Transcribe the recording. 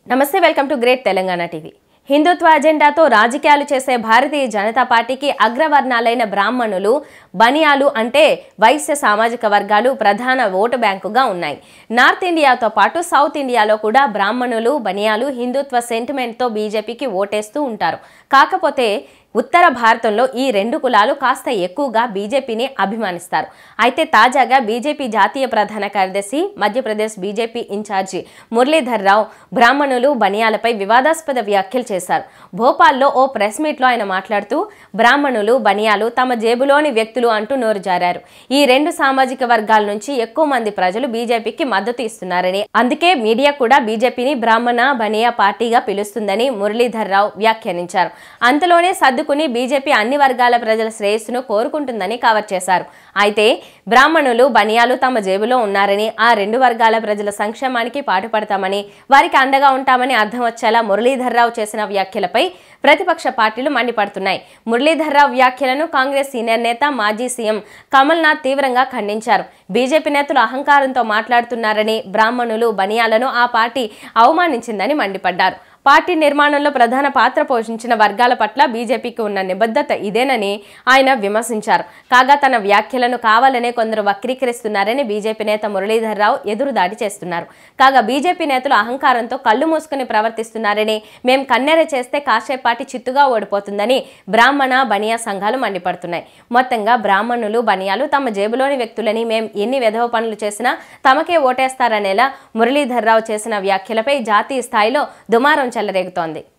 నమస్తే welcome to great Telangana TV Hindutva అజెండాతో రాజకీయాలు చేసే భారతీయ జనతా పార్టీకి అగ్రవర్ణాలైన బ్రాహ్మణులు బనియాలు అంటే వైశ్య సామాజిక వర్గాలు ప్రధాన ఓటు బ్యాంకుగా ఉన్నాయి నార్త్ ఇండియాతో పాటు సౌత్ ఇండియాలో కూడా బ్రాహ్మణులు బనియాలు హిందుత్వ సెంటిమెంట్తో బీజేపీకి ఓటేస్తూ ఉంటారు కాకపోతే ఉత్తర భారతంలో ఈ రెండు కులాలు కాస్త ఎక్కువగా బీజేపీని అభిమానిస్తారు అయితే తాజాగా బీజేపీ జాతీయ ప్రధాన కార్యదర్శి మధ్యప్రదేశ్ బీజేపీ ఇన్ఛార్జి మురళీధర్ రావు బ్రాహ్మణులు బనియాలపై వివాదాస్పద వ్యాఖ్యలు చేశారు భోపాల్లో ఓ ప్రెస్ మీట్లో ఆయన మాట్లాడుతూ బ్రాహ్మణులు బనియాలు తమ జేబులోని వ్యక్తులు అంటూ నోరు జారారు ఈ రెండు సామాజిక వర్గాల నుంచి ఎక్కువ మంది ప్రజలు బీజేపీకి మద్దతు ఇస్తున్నారని అందుకే మీడియా కూడా బీజేపీని బ్రాహ్మణ బనియా పార్టీగా పిలుస్తుందని మురళీధర్ రావు వ్యాఖ్యానించారు అంతలోనే సర్దుకుని బీజేపీ అన్ని వర్గాల ప్రజల శ్రేయస్సును కోరుకుంటుందని కవర్ చేశారు అయితే బ్రాహ్మణులు బనియాలు తమ జేబులో ఉన్నారని ఆ రెండు వర్గాల ప్రజల సంక్షేమానికి పాటుపడతామని వారికి అండగా ఉంటామని అర్థం వచ్చేలా మురళీధర్ రావు చేసిన వ్యాఖ్యలపై ప్రతిపక్ష పార్టీలు మండిపడుతున్నాయి మురళీధర్ రావు వ్యాఖ్యలను కాంగ్రెస్ సీనియర్ నేత మాజీ సీఎం కమల్నాథ్ తీవ్రంగా ఖండించారు బీజేపీ నేతలు అహంకారంతో మాట్లాడుతున్నారని బ్రాహ్మణులు బనియాలను ఆ పార్టీ అవమానించిందని మండిపడ్డారు పార్టీ నిర్మాణంలో ప్రధాన పాత్ర పోషించిన వర్గాల పట్ల బీజేపీకి ఉన్న నిబద్ధత ఇదేనని ఆయన విమర్శించారు కాగా తన వ్యాఖ్యలను కావాలనే కొందరు వక్రీకరిస్తున్నారని బీజేపీ నేత మురళీధర్ రావు ఎదురుదాడి చేస్తున్నారు కాగా బీజేపీ నేతలు అహంకారంతో కళ్ళు మూసుకుని ప్రవర్తిస్తున్నారని మేం కన్నెర చేస్తే కాసేపాటి చిత్తుగా ఓడిపోతుందని బ్రాహ్మణ బనియా సంఘాలు మండిపడుతున్నాయి మొత్తంగా బ్రాహ్మణులు బనియాలు తమ జేబులోని వ్యక్తులని మేం ఎన్ని విధవ పనులు చేసినా తమకే ఓటేస్తారనేలా మురళీధర్ రావు చేసిన వ్యాఖ్యలపై జాతీయ స్థాయిలో దుమారం చెలరేగుతోంది